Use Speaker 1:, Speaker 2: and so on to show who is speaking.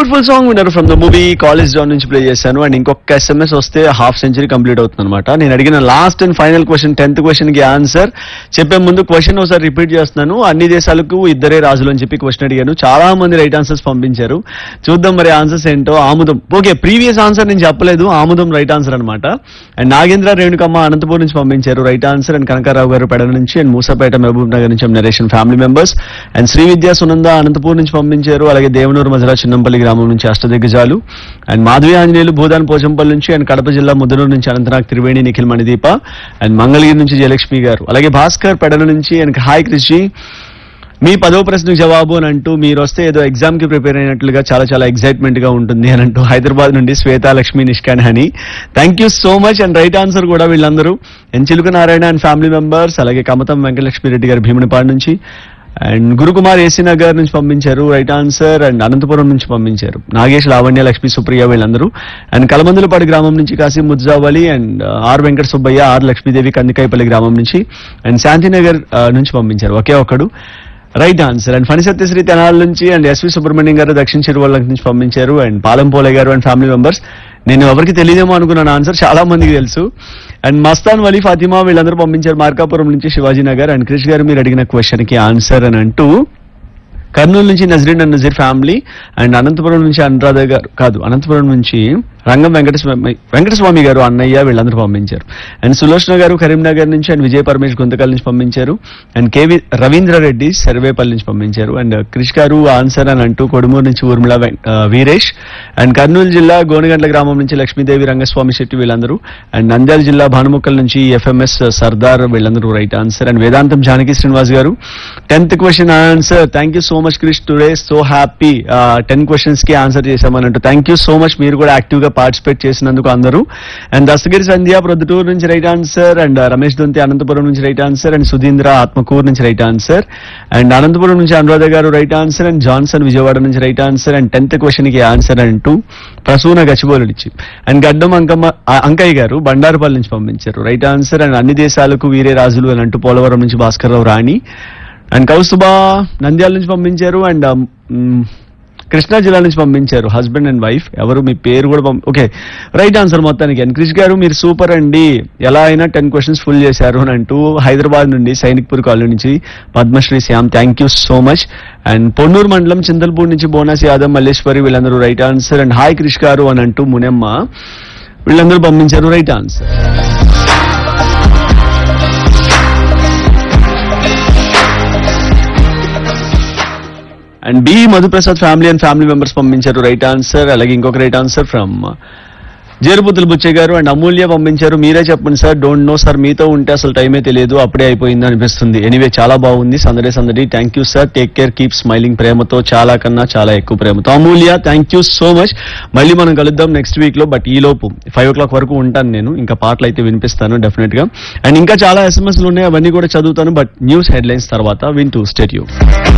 Speaker 1: beautiful song విన్నారు from the movie college John నుంచి play చేశాను అండ్ ఇంకొక ఎస్ఎంఎస్ వస్తే హాఫ్ సెంచరీ కంప్లీట్ అవుతుంది అనమాట నేను అడిగిన last and final question tenth question కి ఆన్సర్ చెప్పే ముందు క్వశ్చన్ ఒకసారి రిపీట్ చేస్తున్నాను అన్ని దేశాలకు ఇద్దరే రాజులు అని చెప్పి క్వశ్చన్ అడిగాను చాలా మంది రైట్ ఆన్సర్స్ పంపించారు చూద్దాం మరి ఆన్సర్స్ ఏంటో ఆముదం ఓకే ప్రీవియస్ ఆన్సర్ నేను చెప్పలేదు ఆముదం రైట్ ఆన్సర్ అనమాట అండ్ నాగేంద్ర రేణుకమ్మ అనంతపూర్ నుంచి పంపించారు రైట్ ఆన్సర్ అండ్ కనకారావు గారు పెడ నుంచి అండ్ మూసాపేట మహబూబ్ నగర్ నుంచి Nareshan family members and Shri Vidya Sunanda Anantapur నుంచి పంపించారు అలాగే దేవనూరు మధుర చిన్నంపల్లి గ్రామం నుంచి అష్టదిగ్గజాలు అండ్ మాధవి ఆంజనేయులు భూదాన్ పోచంపల్లి నుంచి అండ్ కడప జిల్లా ముద్దనూరు నుంచి అనంతనాగ్ త్రివేణి నిఖిల్ మణిదీప అండ్ మంగళగిరి నుంచి జయలక్ష్మి గారు అలాగే భాస్కర్ పెడల నుంచి అండ్ హాయ్ కృషి మీ పదో ప్రశ్నకు జవాబు అని అంటూ మీరు వస్తే ఏదో ఎగ్జామ్ కి ప్రిపేర్ అయినట్లుగా చాలా చాలా ఎక్సైట్మెంట్ గా ఉంటుంది అని అంటూ హైదరాబాద్ నుండి శ్వేతా లక్ష్మి నిష్కాన్ హని thank you so much and right answer కూడా వీళ్ళందరూ ఎన్ చిలుక నారాయణ అండ్ ఫ్యామిలీ మెంబర్స్ అలాగే కమతం వెంకటలక్ష్మి రెడ్డి గారు భీమునిపాడు నుంచి అండ్ గురుకుమార్ ఏసీ నగర్ నుంచి పంపించారు రైట్ ఆన్సర్ అండ్ అనంతపురం నుంచి పంపించారు నాగేష్ లావణ్య లక్ష్మి సుప్రియ వీళ్ళందరూ అండ్ కలమందులపాడు గ్రామం నుంచి Kashi Mujjavali and R Venkata Subbaiah R Lakshmidevi Kandikayapalli గ్రామం నుంచి అండ్ శాంతినగర్ ఆ, నుంచి పంపించారు ఒకే ఒక్కడు right answer and Phani Satyasri Tenali నుంచి అండ్ ఎస్వి సుబ్రహ్మణ్యం గారు దక్షిణ చెరువుల నుంచి పంపించారు అండ్ పాలంపోలే గారు అండ్ ఫ్యామిలీ మెంబర్స్ నేను ఎవరికి తెలియదేమో అనుకున్నాను ఆన్సర్ చాలా మందికి తెలుసు అండ్ మస్తాన్ వలీ ఫాతిమా వీళ్ళందరూ పంపించారు మార్కాపురం నుంచి శివాజీ నగర్ అండ్ క్రిష్ గారు మీరు అడిగిన క్వశ్చన్ కి ఆన్సర్ అని అంటూ కర్నూలు నుంచి Nazreen and Nazeer family and Anantapuram నుంచి అనురాధ గారు కాదు అనంతపురం నుంచి రంగం వెంకటస్వామి వెంకటస్వామి గారు అన్నయ్య వీళ్ళందరూ పంపించారు అండ్ సులోచన గారు కరీంనగర్ నుంచి అండ్ విజయ పరమేష్ గుంతకల్ నుంచి పంపించారు అండ్ కేవి రవీంద్ర రెడ్డి సర్వేపల్లి నుంచి పంపించారు అండ్ క్రిష్ గారు ఆన్సర్ అని అంటూ కొడుమూరు నుంచి ఊర్మిళ వెం- ఆ, వీరేష్ అండ్ కర్నూలు జిల్లా గోనగండ్ల గ్రామం నుంచి లక్ష్మీదేవి రంగస్వామి శెట్టి వీళ్ళందరూ అండ్ నంద్యాల జిల్లా భానుముక్కల్ నుంచి ఎఫ్ఎంఎస్ సర్దార్ వీళ్ళందరూ రైట్ ఆన్సర్ అండ్ వేదాంతం Janaki Srinivas garu tenth question answer thank you so much Krish today so happy ten questions కి ఆన్సర్ చేశామన్నట్టు థ్యాంక్ యూ సో మచ్ మీరు కూడా యాక్టివ్ గా పార్టిసిపేట్ చేసినందుకు అందరూ అండ్ దస్తగిరి సంధ్య ప్రొద్దుటూరు నుంచి right answer and Ramesh Donthi Anantapuram నుంచి right answer and Sudheendra Atmakur నుంచి రైట్ ఆన్సర్ అండ్ అనంతపురం నుంచి Anuradha garu right answer and Johnson Vijayawada నుంచి right answer and tenth question కి ఆన్సర్ అంటూ ప్రసూన గచ్చిబోలు నుంచి అండ్ గడ్డం అంకమ్మ ఆ, అంకయ్య గారు బండారుపల్లి నుంచి పంపించారు రైట్ ఆన్సర్ అండ్ అన్ని దేశాలకు వీరే రాజులు అని అంటూ పోలవరం నుంచి భాస్కర్ రావు రాణి అండ్ కౌస్తుబా నంద్యాల నుంచి పంపించారు అండ్ మ్, కృష్ణా జిల్లా నుంచి పంపించారు హస్బెండ్ అండ్ వైఫ్ ఎవరు మీ పేరు కూడా పంప ఓకే రైట్ ఆన్సర్ మొత్తానికి అండ్ క్రిష్ గారు మీరు సూపర్ అండి ఎలా అయినా టెన్ క్వశ్చన్స్ ఫుల్ చేశారు అని అంటూ హైదరాబాద్ నుండి సైనిక్పూర్ కాలనీ నుంచి Padmashri Shyam thank you so much and Ponnur మండలం చింతల్పూర్ నుంచి బోనస్ యాదవ్ మల్లేశ్వరి వీళ్ళందరూ right answer and hi Krish garu అని అంటూ మునెమ్మ వీళ్ళందరూ పంపించారు right answer and B Madhuprasad family and family members పంపించారు రైట్ ఆన్సర్ అలాగే ఇంకొక రైట్ ఆన్సర్ ఫ్రమ్ జేరుపుతులు బుచ్చే గారు అండ్ అమూల్య పంపించారు మీరే చెప్పండి సార్ డోంట్ నో సార్ మీతో ఉంటే అసలు టైమే తెలియదు అప్పుడే అయిపోయింది అనిపిస్తుంది ఎనీవే చాలా బాగుంది సందడే సందడి thank you sir take care keep smiling ప్రేమతో చాలా కన్నా చాలా ఎక్కువ ప్రేమతో Amulya thank you so much మళ్ళీ మనం కలుద్దాం నెక్స్ట్ వీక్ లో బట్ ఈ లోపు ఫైవ్ ఓ క్లాక్ వరకు ఉంటాను నేను ఇంకా పాటలు అయితే వినిపిస్తాను డెఫినెట్ గా అండ్ ఇంకా చాలా ఎస్ఎంఎస్లు ఉన్నాయి అవన్నీ కూడా చదువుతాను బట్ న్యూస్ హెడ్లైన్స్ తర్వాత వింటూ స్టేట్ యూ